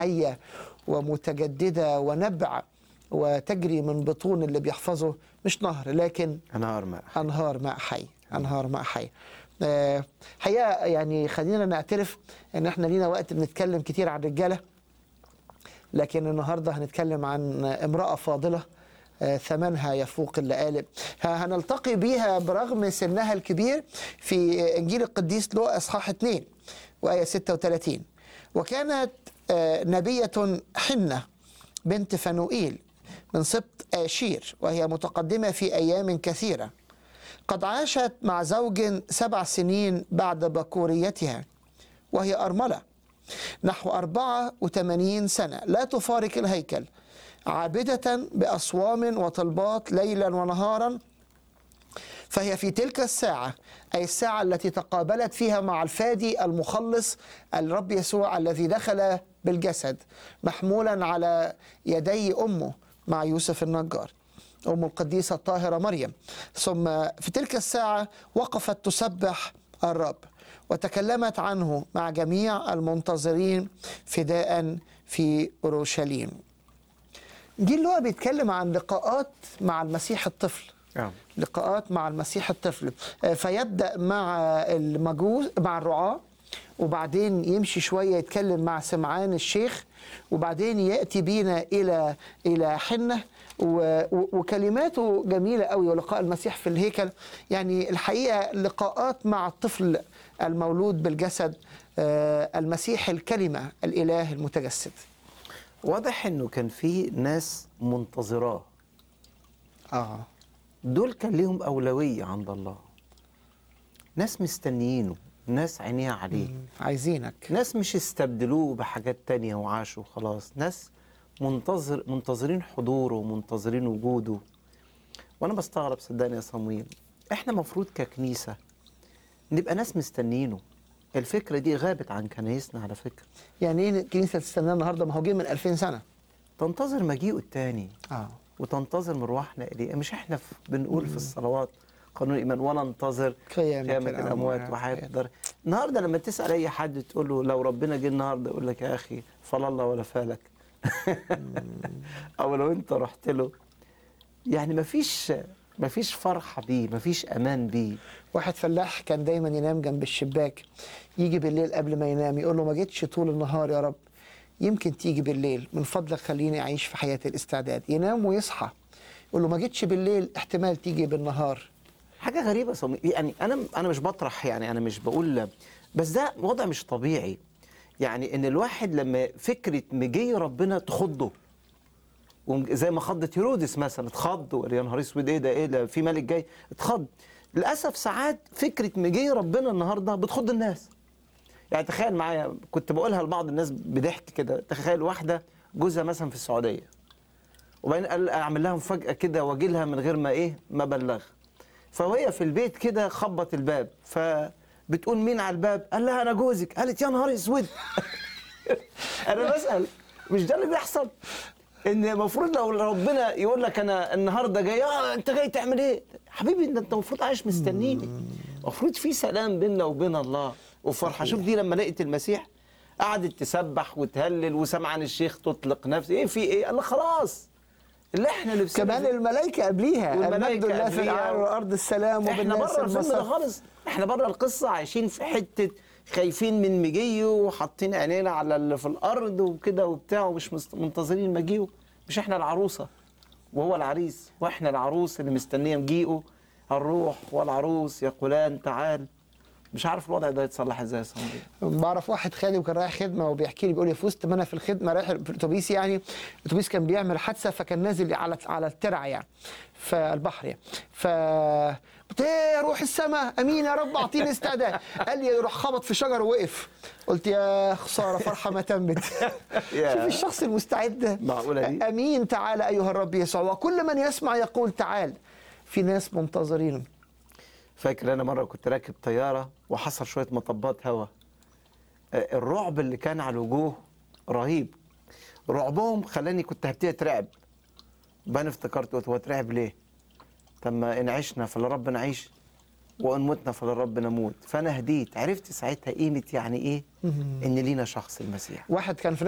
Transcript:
حية ومتجددة ونبع وتجري من بطون اللي بيحفظه مش نهر لكن انهار ماء انهار ماء حي انهار ماء حي آه، حقيقه يعني خلينا نعترف ان احنا لينا وقت بنتكلم كتير عن الرجاله لكن النهارده هنتكلم عن امراه فاضله آه، ثمنها يفوق اللآلئ ها- هنلتقي بيها برغم سنها الكبير في انجيل القديس لوقا اصحاح 2 وايه 36 وكانت آه، نبيه حنه بنت فنوئيل من سبط آشير وهي متقدمة في أيام كثيرة قد عاشت مع زوج سبع سنين بعد بكوريتها وهي أرملة نحو أربعة وثمانين سنة لا تفارق الهيكل عابدة بأصوام وطلبات ليلا ونهارا فهي في تلك الساعة أي الساعة التي تقابلت فيها مع الفادي المخلص الرب يسوع الذي دخل بالجسد محمولا على يدي أمه مع يوسف النجار أم القديسة الطاهرة مريم ثم في تلك الساعة وقفت تسبح الرب وتكلمت عنه مع جميع المنتظرين فداء في أورشليم جيل اللي هو بيتكلم عن لقاءات مع المسيح الطفل آه. لقاءات مع المسيح الطفل آه، فيبدا مع المجوس مع الرعاه وبعدين يمشي شويه يتكلم مع سمعان الشيخ وبعدين ياتي بينا الى الى حنه و- و- وكلماته جميله قوي ولقاء المسيح في الهيكل يعني الحقيقه لقاءات مع الطفل المولود بالجسد آه، المسيح الكلمه الاله المتجسد واضح انه كان في ناس منتظراه اه دول كان ليهم اولويه عند الله ناس مستنيينه ناس عينيها عليه عايزينك ناس مش استبدلوه بحاجات تانية وعاشوا خلاص ناس منتظر منتظرين حضوره ومنتظرين وجوده وانا بستغرب صدقني يا صمويل احنا مفروض ككنيسة نبقى ناس مستنيينه الفكرة دي غابت عن كنايسنا على فكرة يعني ايه الكنيسه تستناه النهارده ما هو جه من 2000 سنه تنتظر مجيئه التاني اه وتنتظر مروحنا إليه مش احنا في بنقول في الصلوات قانون الإيمان ولا ننتظر قيامة قيامة الأموات الأموات وحياة الدار النهاردة لما تسأل أي حد تقول له لو ربنا جه النهاردة يقول لك يا أخي فلا الله ولا فالك أو لو أنت رحت له يعني مفيش مفيش فرحة بيه مفيش أمان بيه واحد فلاح كان دايما ينام جنب الشباك يجي بالليل قبل ما ينام يقول له ما جيتش طول النهار يا رب يمكن تيجي بالليل من فضلك خليني اعيش في حياه الاستعداد ينام ويصحى يقول له ما جيتش بالليل احتمال تيجي بالنهار حاجة غريبة صمي يعني أنا أنا مش بطرح يعني أنا مش بقول بس ده وضع مش طبيعي يعني إن الواحد لما فكرة مجي ربنا تخضه وم- زي ما خضت هيرودس مثلا اتخض وقال يا نهار اسود ايه ده ايه ده في ملك جاي اتخض للاسف ساعات فكره مجي ربنا النهارده بتخض الناس يعني تخيل معايا كنت بقولها لبعض الناس بضحك كده تخيل واحده جوزها مثلا في السعوديه وبعدين قال اعمل لها مفاجاه كده واجي لها من غير ما ايه ما بلغ فوهي في البيت كده خبط الباب فبتقول مين على الباب قال لها انا جوزك قالت يا نهار اسود انا بسال مش ده اللي بيحصل ان المفروض لو ربنا يقول لك انا النهارده جاي اه انت جاي تعمل ايه حبيبي انت انت المفروض عايش مستنيني المفروض في سلام بيننا وبين الله وفرحه شوف دي لما لقيت المسيح قعدت تسبح وتهلل وسمعان الشيخ تطلق نفسي ايه في ايه قال لك خلاص اللي احنا لبسنا كمان الملائكه قبليها والملائكة المجد الله في قبليها. العالم والارض السلام احنا وبالناس بره الفيلم ده المسار خالص احنا بره القصه عايشين في حته خايفين من مجيه وحاطين عينينا على اللي في الارض وكده وبتاع ومش مست- منتظرين مجيئه مش احنا العروسه وهو العريس واحنا العروس اللي مستنيه مجيئه الروح والعروس يقولان تعال مش عارف الوضع ده يتصلح ازاي يا صندوق بعرف واحد خالي وكان رايح خدمه وبيحكي لي بيقول لي في وسط ما انا في الخدمه رايح في الاتوبيس يعني الاتوبيس كان بيعمل حادثه فكان نازل على على الترع يعني فالبحر يعني ف قلت ايه روح السماء امين يا رب اعطيني استعداد قال لي يروح خبط في شجر ووقف قلت يا خساره فرحه ما تمت يا. شوف الشخص المستعد ده معقولة دي؟ امين تعالى ايها الرب يسوع وكل من يسمع يقول تعال في ناس منتظرين فاكر انا مره كنت راكب طياره وحصل شويه مطبات هوا آه، الرعب اللي كان على الوجوه رهيب رعبهم خلاني كنت هبتدي اترعب بقى انا افتكرت قلت هو اترعب ليه؟ طب ما ان عشنا فلرب نعيش وان متنا فلرب نموت فانا هديت عرفت ساعتها قيمه يعني ايه ان لينا شخص المسيح واحد كان في